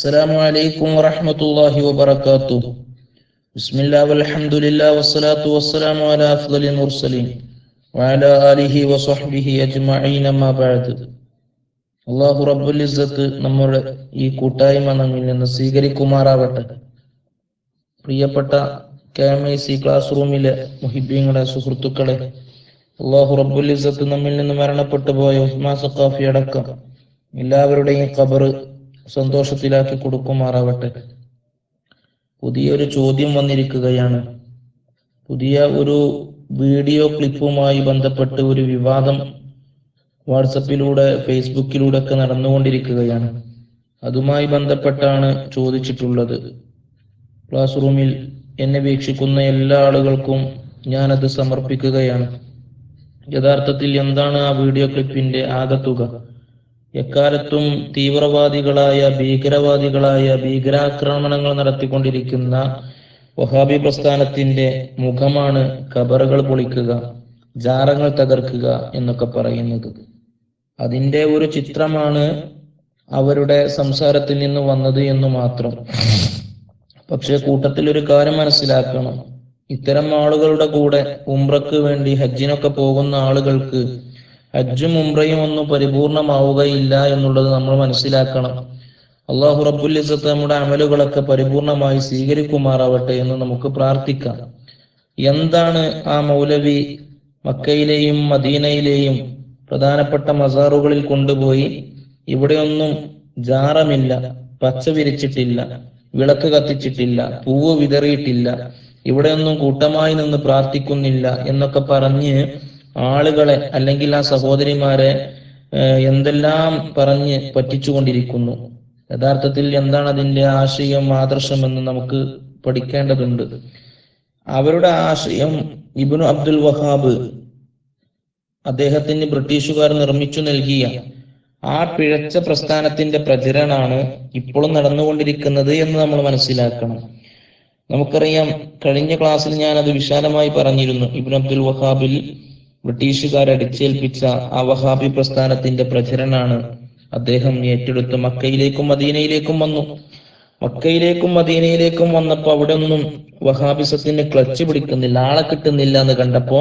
السلام عليكم ورحمة الله وبركاته بسم الله والحمد لله والصلاة والسلام على أفضل المرسلين وعلى آله وصحبه أجمعين ما بعد അള്ളാഹു റബ്ബുൽ ഇസ്സത്ത് നമ്മുടെ ഈ കൂട്ടായ്മ നമ്മിൽ നിന്ന് സ്വീകരിക്കുമാറാവട്ടെ പ്രിയപ്പെട്ട K M I C class റൂമിലെ മുഹിബീങ്ങളെ സുഹൃത്തുക്കളെ അള്ളാഹു റബ്ബുൽ ഇസ്സത്ത് നമ്മിൽ നിന്ന് മരണപ്പെട്ടു പോയ ഉസ്മാൻ സഖാഫി അടക്കം എല്ലാവരുടെയും ഖബർ സന്തോഷത്തിലാക്കി കൊടുക്കുമാറാവട്ടെ പുതിയൊരു ചോദ്യം വന്നിരിക്കുകയാണ് പുതിയ ഒരു വീഡിയോ ക്ലിപ്പുമായി ബന്ധപ്പെട്ട് ഒരു വിവാദം വാട്സപ്പിലൂടെ ഫേസ്ബുക്കിലൂടെ ഒക്കെ നടന്നുകൊണ്ടിരിക്കുകയാണ് അതുമായി ബന്ധപ്പെട്ടാണ് ചോദിച്ചിട്ടുള്ളത് ക്ലാസ് റൂമിൽ എന്നെ വീക്ഷിക്കുന്ന എല്ലാ ആളുകൾക്കും ഞാനത് സമർപ്പിക്കുകയാണ് യഥാർത്ഥത്തിൽ എന്താണ് ആ വീഡിയോ ക്ലിപ്പിന്റെ ആകത്തുക എക്കാലത്തും തീവ്രവാദികളായ ഭീകരവാദികളായ ഭീകരാക്രമണങ്ങൾ നടത്തിക്കൊണ്ടിരിക്കുന്ന വഹാബി പ്രസ്ഥാനത്തിന്റെ മുഖമാണ് കബറുകൾ പൊളിക്കുക ജാറങ്ങൾ തകർക്കുക എന്നൊക്കെ പറയുന്നത് അതിന്റെ ഒരു ചിത്രമാണ് അവരുടെ സംസാരത്തിൽ നിന്ന് വന്നത് എന്ന് മാത്രം പക്ഷെ കൂട്ടത്തിൽ ഒരു കാര്യം മനസ്സിലാക്കണം ഇത്തരം ആളുകളുടെ കൂടെ ഉംറക്ക് വേണ്ടി ഹജ്ജിനൊക്കെ പോകുന്ന ആളുകൾക്ക് ഹജ്ജും ഉംറയും ഒന്നും പരിപൂർണമാവുകയില്ല എന്നുള്ളത് നമ്മൾ മനസ്സിലാക്കണം അള്ളാഹു റബ്ബുൽ ഇസത്ത് നമ്മുടെ അമലുകളൊക്കെ പരിപൂർണമായി സ്വീകരിക്കുമാറാവട്ടെ എന്ന് നമുക്ക് പ്രാർത്ഥിക്കാം എന്താണ് ആ മൗലവി മക്കയിലെയും മദീനയിലെയും പ്രധാനപ്പെട്ട മസാറുകളിൽ കൊണ്ടുപോയി ഇവിടെയൊന്നും ജാറമില്ല പച്ച വിരിച്ചിട്ടില്ല വിളക്ക് കത്തിച്ചിട്ടില്ല പൂവ് വിതറിയിട്ടില്ല ഇവിടെയൊന്നും കൂട്ടമായി നിന്ന് പ്രാർത്ഥിക്കുന്നില്ല എന്നൊക്കെ പറഞ്ഞ് ആളുകളെ അല്ലെങ്കിൽ ആ സഹോദരിമാരെ എന്തെല്ലാം പറഞ്ഞ് പറ്റിച്ചുകൊണ്ടിരിക്കുന്നു യഥാർത്ഥത്തിൽ എന്താണ് അതിന്റെ ആശയം ആദർശം എന്ന് നമുക്ക് പഠിക്കേണ്ടതുണ്ട് അവരുടെ ആശയം ഇബിനു അബ്ദുൽ വഹാബ് അദ്ദേഹത്തിന് ബ്രിട്ടീഷുകാർ നിർമ്മിച്ചു നൽകിയ ആ പിഴച്ച പ്രസ്ഥാനത്തിന്റെ പ്രചരണമാണ് ഇപ്പോഴും നടന്നുകൊണ്ടിരിക്കുന്നത് എന്ന് നമ്മൾ മനസ്സിലാക്കണം നമുക്കറിയാം കഴിഞ്ഞ ക്ലാസ്സിൽ ഞാൻ അത് വിശാലമായി പറഞ്ഞിരുന്നു ഇബിൻ അബ്ദുൽ വഹാബിൽ ബ്രിട്ടീഷുകാർ അടിച്ചേൽപ്പിച്ച ആ വഹാബി പ്രസ്ഥാനത്തിന്റെ പ്രചരണമാണ് അദ്ദേഹം ഏറ്റെടുത്ത് മക്കയിലേക്കും മദീനയിലേക്കും വന്നു മക്കയിലേക്കും മദീനയിലേക്കും വന്നപ്പോ അവിടെ ഒന്നും വഹാബിസത്തിന് ക്ലച്ച് പിടിക്കുന്നില്ല ആളെ കിട്ടുന്നില്ല എന്ന് കണ്ടപ്പോ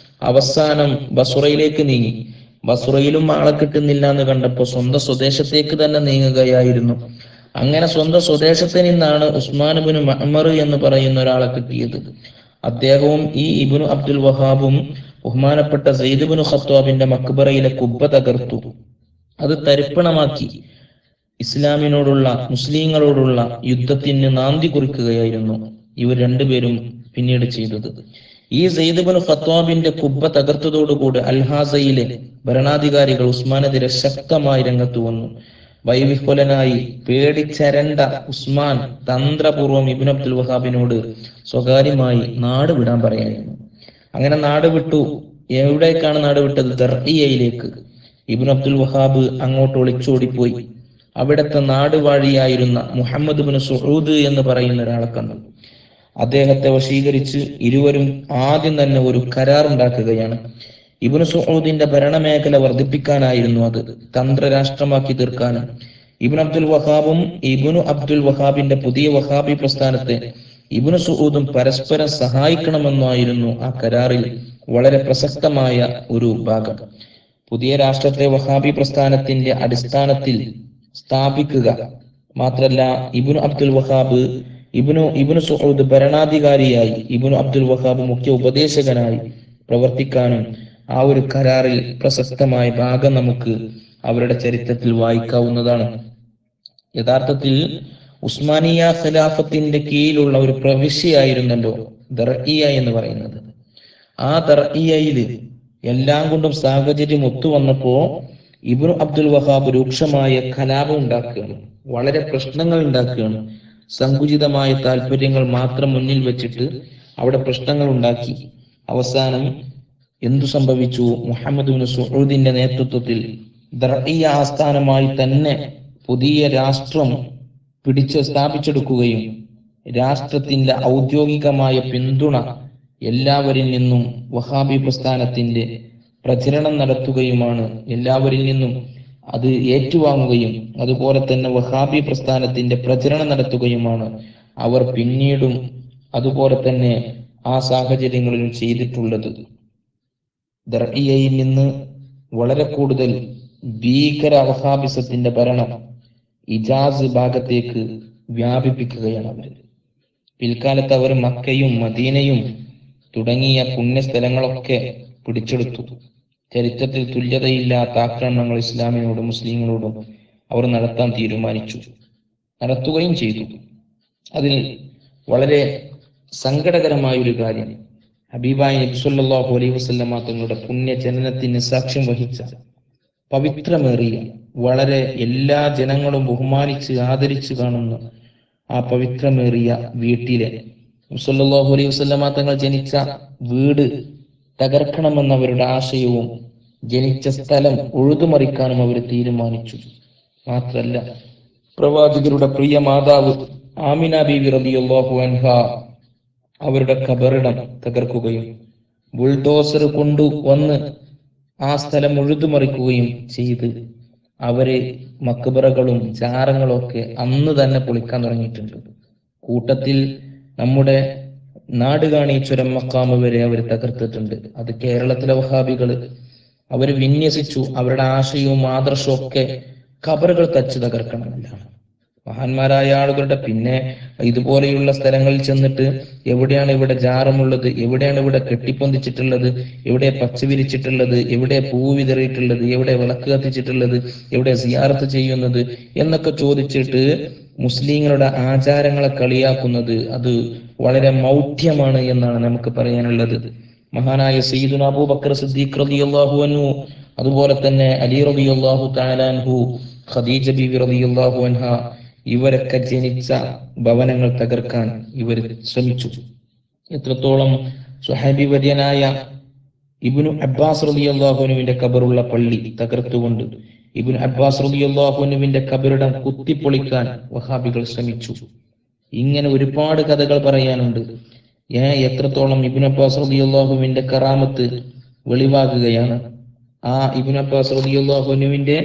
അവസാനം ബസുറയിലേക്ക് നീങ്ങി ബസുറയിലും ആളെ കിട്ടുന്നില്ല എന്ന് കണ്ടപ്പോ സ്വന്തം സ്വദേശത്തേക്ക് തന്നെ നീങ്ങുകയായിരുന്നു അങ്ങനെ സ്വന്തം സ്വദേശത്ത് നിന്നാണ് ഉസ്മാൻ ബിൻ മഹ്മർ എന്ന് പറയുന്ന ഒരാളെ കിട്ടിയത് അദ്ദേഹവും ഈ ഇബിനു അബ്ദുൽ വഹാബും ബഹുമാനപ്പെട്ട സെയ്ദുബിനു ഖത്താബിന്റെ മക്ബറയിലെ കുബ്ബ തകർത്തു അത് തരിപ്പണമാക്കി ഇസ്ലാമിനോടുള്ള മുസ്ലിങ്ങളോടുള്ള യുദ്ധത്തിന് നാന്തി കുറിക്കുകയായിരുന്നു ഇവർ രണ്ടുപേരും പിന്നീട് ചെയ്തത് ഈ സെയ്ദബിൻ ഖത്വാബിന്റെ കുബ്ബ തകർത്തതോടുകൂടി അൽഹാസയിലെ ഭരണാധികാരികൾ ഉസ്മാനെതിരെ ശക്തമായി രംഗത്ത് വന്നു വൈവിഹ്വലനായി പേടിച്ചരണ്ട ഉസ്മാൻ തന്ത്രപൂർവം ഇബിൻ അബ്ദുൽ വഹാബിനോട് സ്വകാര്യമായി നാട് വിടാൻ പറയായിരുന്നു അങ്ങനെ നാട് വിട്ടു എവിടേക്കാണ് നാട് വിട്ടത് ദർഹിയയിലേക്ക് ഇബിൻ അബ്ദുൽ വഹാബ് അങ്ങോട്ട് ഒളിച്ചോടിപ്പോയി അവിടുത്തെ നാടുവാഴിയായിരുന്ന മുഹമ്മദ് ബിൻ സുഹൂദ് എന്ന് പറയുന്ന ഒരാളെ കണ്ടു അദ്ദേഹത്തെ വശീകരിച്ച് ഇരുവരും ആദ്യം തന്നെ ഒരു കരാർ ഉണ്ടാക്കുകയാണ് ഇബിന് സുഹൂദിന്റെ ഭരണമേഖല വർദ്ധിപ്പിക്കാനായിരുന്നു അത് തന്ത്രരാഷ്ട്രമാക്കി തീർക്കാനും ഇബിൻ അബ്ദുൽ വഹാബും ഇബിനു അബ്ദുൽ വഹാബിന്റെ പുതിയ വഹാബി പ്രസ്ഥാനത്തെ ഇബിനു സുഹൂദും പരസ്പരം സഹായിക്കണമെന്നായിരുന്നു ആ കരാറിൽ വളരെ പ്രസക്തമായ ഒരു ഭാഗം പുതിയ രാഷ്ട്രത്തെ വഹാബി പ്രസ്ഥാനത്തിന്റെ അടിസ്ഥാനത്തിൽ സ്ഥാപിക്കുക മാത്രല്ല ഇബിനു അബ്ദുൽ വഹാബ് ഇബിനു ഇബിനു സുഹൂദ് ഭരണാധികാരിയായി ഇബിനു അബ്ദുൽ വഹാബ് മുഖ്യ ഉപദേശകനായി പ്രവർത്തിക്കാനും ആ ഒരു കരാറിൽ പ്രസക്തമായ ഭാഗം നമുക്ക് അവരുടെ ചരിത്രത്തിൽ വായിക്കാവുന്നതാണ് യഥാർത്ഥത്തിൽ ഉസ്മാനിയ ഖിലാഫത്തിന്റെ കീഴിലുള്ള ഒരു പ്രവിശ്യയായിരുന്നല്ലോ ദർഇയ എന്ന് പറയുന്നത് ആ ദർഇയയില് എല്ലാം കൊണ്ടും സാഹചര്യം ഒത്തുവന്നപ്പോ ഇബ്നു അബ്ദുൽ വഹാബ് രൂക്ഷമായ കലാപം ഉണ്ടാക്കുകയാണ് വളരെ പ്രശ്നങ്ങൾ ഉണ്ടാക്കുകയാണ് സങ്കുചിതമായ താല്പര്യങ്ങൾ മാത്രം മുന്നിൽ വെച്ചിട്ട് അവിടെ പ്രശ്നങ്ങൾ ഉണ്ടാക്കി അവസാനം എന്തു സംഭവിച്ചു മുഹമ്മദ് ബിൻ സുഹൂദിന്റെ നേതൃത്വത്തിൽ ദർഇയ ആസ്ഥാനമായി തന്നെ പുതിയ രാഷ്ട്രം പിടിച്ച് സ്ഥാപിച്ചെടുക്കുകയും രാഷ്ട്രത്തിന്റെ ഔദ്യോഗികമായ പിന്തുണ എല്ലാവരിൽ നിന്നും വഹാബി പ്രസ്ഥാനത്തിന്റെ പ്രചരണം നടത്തുകയുമാണ് എല്ലാവരിൽ നിന്നും അത് ഏറ്റുവാങ്ങുകയും അതുപോലെ തന്നെ വഹാബി പ്രസ്ഥാനത്തിന്റെ പ്രചരണം നടത്തുകയുമാണ് അവർ പിന്നീടും അതുപോലെ തന്നെ ആ സാഹചര്യങ്ങളിലും ചെയ്തിട്ടുള്ളത് ദർഇയയിൽ നിന്ന് വളരെ കൂടുതൽ ഭീകര വഹാബിസത്തിന്റെ ഭരണം ഇജാസ് ഭാഗത്തേക്ക് വ്യാപിപ്പിക്കുകയാണ് അവർ പിൽക്കാലത്ത് അവർ മക്കയും മദീനയും തുടങ്ങിയ പുണ്യസ്ഥലങ്ങളൊക്കെ പിടിച്ചെടുത്തു ചരിത്രത്തിൽ തുല്യതയില്ലാത്ത ആക്രമണങ്ങൾ ഇസ്ലാമിനോടും മുസ്ലിങ്ങളോടും അവർ നടത്താൻ തീരുമാനിച്ചു നടത്തുകയും ചെയ്തു അതിൽ വളരെ സങ്കടകരമായ ഒരു കാര്യം ഹബീബായി നബി സല്ലല്ലാഹു അലൈഹി വസല്ലമ തങ്ങളുടെ പുണ്യ ജനനത്തിന് സാക്ഷ്യം വഹിച്ച പവിത്രമേറിയ വളരെ എല്ലാ ജനങ്ങളും ബഹുമാനിച്ച് ആദരിച്ച് കാണുന്ന ആ പവിത്രമേറിയ വീട്ടിലെ സല്ലല്ലാഹു അലൈഹി വസല്ലമ തങ്ങൾ ജനിച്ച വീട് തകർക്കണമെന്ന അവരുടെ ആശയവും ജനിച്ച സ്ഥലം ഉഴുതുമറിക്കാനും അവർ തീരുമാനിച്ചു മാത്രല്ല പ്രവാചകരുടെ പ്രിയ മാതാവ് ആമിന ബീവി റളിയല്ലാഹു അൻഹ അവരുടെ കബറിടം തകർക്കുകയും ബുൾഡോസർ കൊണ്ടു വന്ന് ആ സ്ഥലം ഉഴുതുമറിക്കുകയും ചെയ്ത് അവര് മക്ബറകളും ചാരങ്ങളും ഒക്കെ അന്ന് തന്നെ പൊളിക്കാൻ തുടങ്ങിയിട്ടുണ്ട് കൂട്ടത്തിൽ നമ്മുടെ നാടുകാണി ചുരം മക്കാമ് വരെ അവർ തകർത്തിട്ടുണ്ട് അത് കേരളത്തിലെ വഹാബികള് അവർ വിന്യസിച്ചു അവരുടെ ആശയവും ആദർശവും ഒക്കെ ഖബറുകൾ തച്ച് തകർക്കണമെന്നാണ് മഹാന്മാരായ ആളുകളുടെ പിന്നെ ഇതുപോലെയുള്ള സ്ഥലങ്ങളിൽ ചെന്നിട്ട് എവിടെയാണ് ഇവിടെ ജാറമുള്ളത് എവിടെയാണ് ഇവിടെ കെട്ടിപ്പൊന്തിച്ചിട്ടുള്ളത് എവിടെ പച്ച വിരിച്ചിട്ടുള്ളത് എവിടെ പൂ വിതറിയിട്ടുള്ളത് എവിടെ വിളക്ക് കത്തിച്ചിട്ടുള്ളത് എവിടെ സിയാറത്ത് ചെയ്യുന്നത് എന്നൊക്കെ ചോദിച്ചിട്ട് മുസ്ലിങ്ങളുടെ ആചാരങ്ങളെ കളിയാക്കുന്നത് അത് വളരെ മൗഢ്യമാണ് എന്നാണ് നമുക്ക് പറയാനുള്ളത് മഹാനായ സയ്യിദുന അബൂബക്കർ സിദ്ദീഖ് റളിയല്ലാഹു അൻഹു അതുപോലെ തന്നെ അലി റളിയല്ലാഹു തആലാൻഹു ഖദീജ ബീവി റളിയല്ലാഹു അൻഹ ഇവരൊക്കെ ജനിച്ച ഭവനങ്ങൾ തകർക്കാൻ ഇവർ ശ്രമിച്ചു എത്രത്തോളം സുഹാബി വര്യനായ ഇബ്നു അബ്ബാസ് റളിയല്ലാഹുവിന്റെ കബറുള്ള പള്ളി തകർത്തുകൊണ്ട് ഇബ്നു അബ്ബാസ് റളിയല്ലാഹുവിന്റെ കബറിടം കുത്തിപ്പൊളിക്കാൻ വഹാബികൾ ശ്രമിച്ചു ഇങ്ങനെ ഒരുപാട് കഥകൾ പറയാനുണ്ട് ഏ എത്രത്തോളം ഇബ്നു അബ്ബാസ് റളിയല്ലാഹുവിന്റെ കറാമത്ത് വെളിവാകുകയാണ് ആ ഇബ്നു അബ്ബാസ് റളിയല്ലാഹുവിന്റെ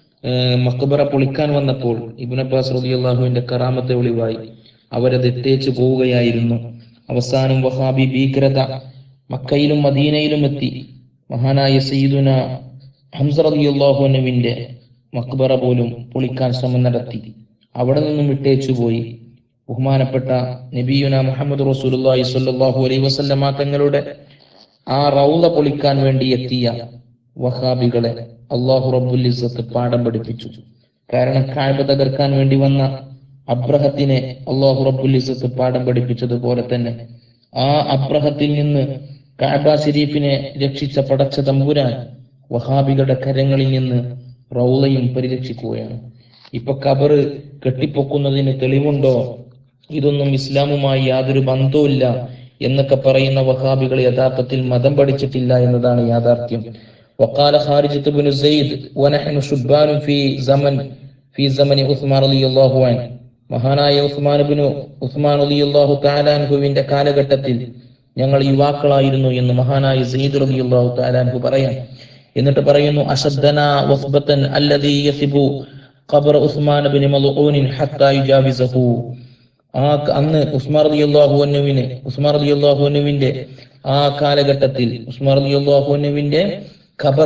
മക്ബറ പൊളിക്കാൻ വന്നപ്പോൾ ഇബ്നു അബ്ബാസ് റളിയല്ലാഹുവിന്റെ കറാമത്ത് വെളിവായി അവരത് എത്തേച്ചു പോവുകയായിരുന്നു അവസാനം വഹാബി ഭീകരത മക്കയിലും മദീനയിലും എത്തി മഹാനായ സയ്യിദുന ഹംസ റളിയല്ലാഹുവിന്റെ മക്ബറ പോലും പൊളിക്കാൻ ശ്രമം നടത്തി അവിടെ നിന്നും വിട്ടേച്ചു പോയി ബഹുമാനപ്പെട്ട നബിയുന മുഹമ്മദ് റസൂലുള്ളാഹി സ്വല്ലല്ലാഹു അലൈഹി വസല്ലമ തങ്ങളുടെ ആ റൗള പൊളിക്കാൻ വേണ്ടി എത്തിയ വഹാബികളെ അള്ളാഹു റബ്ബുൽ ഇസ്സത്ത് പാഠം പഠിപ്പിച്ചു കാരണം കാഴ്ബ തകർക്കാൻ വേണ്ടി വന്ന അബ്രഹത്തിനെ അള്ളാഹു റബ്ബുൽ ഇസ്സത്ത് പാഠം പഠിപ്പിച്ചതുപോലെ തന്നെ ആ അബ്രഹത്തിൽ നിന്ന് കാബ ഷരീഫിനെ രക്ഷിച്ച പടച്ച തമ്പുരാൻ വഹാബികളുടെ കരങ്ങളിൽ നിന്ന് റൗളയും പരിരക്ഷിക്കുകയാണ് ഇപ്പൊ കബറ് കെട്ടിപ്പൊക്കുന്നതിന് തെളിവുണ്ടോ ഇതൊന്നും ഇസ്ലാമുമായി യാതൊരു ബന്ധവുമില്ല എന്നൊക്കെ പറയുന്ന വഹാബികൾ യഥാർത്ഥത്തിൽ മതം പഠിച്ചിട്ടില്ല എന്നതാണ് യാഥാർത്ഥ്യം وقال خارجة بن زيد ونحن شبان في زمن في زمن عثمان رضي الله عنه മഹാനായ ഉസ്മാൻ ബിനു ഉസ്മാൻ റളിയല്ലാഹു തആലാൻഹുവിന്റെ കാലഘട്ടത്തിൽ ഞങ്ങൾ യുവാക്കളായിരുന്നു എന്ന് മഹാനായ സയ്യിദ് റളിയല്ലാഹു തആലാൻഹു പറയാം എന്നിട്ട് പറയുന്നു അശദ്ദന വസ്ബത്തൻ അല്ലദീ യസിബു ഖബർ ഉസ്മാൻ ബിൻ മൽഊൻ ഹത്താ യുജാവിസഹു ആ അന്ന് ഉസ്മാൻ റളിയല്ലാഹു അൻഹുവിനെ ഉസ്മാൻ റളിയല്ലാഹു അൻഹുവിന്റെ ആ കാലഘട്ടത്തിൽ ഉസ്മാൻ റളിയല്ലാഹു അൻഹുവിന്റെ ഖബർ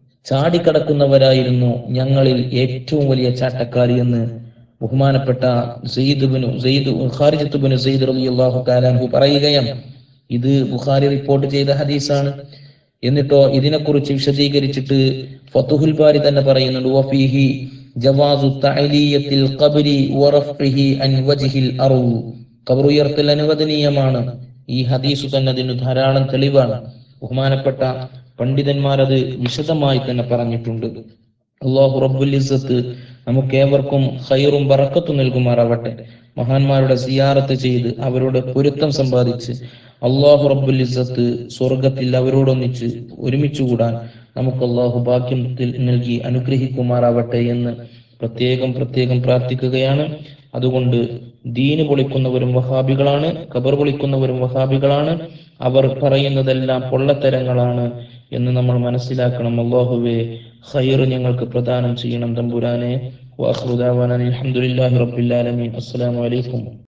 ചാടിക്കടക്കുന്നവരായിരുന്നു ഞങ്ങളിൽ ഏറ്റവും വലിയ ചാട്ടക്കാരി എന്ന് ബഹുമാനപ്പെട്ട സയ്യിദ് ബിനു സയ്യിദ് ഖാരിജത്ത് ബിനു സയ്യിദ് റളിയല്ലാഹു തആലാഹു പറയുകയാണ് ഇത് ബുഖാരി റിപ്പോർട്ട് ചെയ്ത ഹദീസാണ് എന്നിട്ടോ ഇതിനെക്കുറിച്ച് വിശദീകരിച്ചിട്ട് ഫതുഹുൽ ബാരി തന്നെ പറയുന്നുണ്ട് വഫീഹി ജവാസു തഅലിയത്തിൽ ഖബ്രി വറഫ്ഇഹി അൻ വജ്ഹിൽ അർള് ഖബർ ഉയർത്തൽ അനുവദനീയമാണ് ഈ ഹദീസ് തന്നെ അതിന് ധാരാളം തെളിവാണ് ബഹുമാനപ്പെട്ട പണ്ഡിതന്മാർ അത് വിശദമായി തന്നെ പറഞ്ഞിട്ടുണ്ട് അള്ളാഹു റബ്ബുൽ ഇസ്സത്ത് നമുക്ക് ഏവർക്കും ഹൈറും ബറക്കത്തും നൽകുമാറാവട്ടെ മഹാന്മാരുടെ സിയാറത്ത് ചെയ്ത് അവരുടെ പൊരുത്തം സമ്പാദിച്ച് അള്ളാഹു റബ്ബുൽ ഇസ്സത്ത് സ്വർഗത്തിൽ അവരോടൊന്നിച്ച് ഒരുമിച്ചുകൂടാൻ നമുക്ക് അള്ളാഹു ഭാഗ്യം നൽകി അനുഗ്രഹിക്കുമാറാവട്ടെ എന്ന് പ്രത്യേകം പ്രത്യേകം പ്രാർത്ഥിക്കുകയാണ് അതുകൊണ്ട് ദീന് പൊളിക്കുന്നവരും വഹാബികളാണ് ഖബർ പൊളിക്കുന്നവരും വഹാബികളാണ് അവർ പറയുന്നതെല്ലാം പൊള്ളത്തരങ്ങളാണ് എന്ന് നമ്മൾ മനസ്സിലാക്കണം അള്ളാഹുവെ ഖൈർ ഞങ്ങൾക്ക് പ്രദാനം ചെയ്യണം തമ്പുരാനെ വാഹൃദാവാന അലഹമുല്ലാഹി റബ്ബിൽ ആലമീൻ അസ്സലാമു അലൈക്കും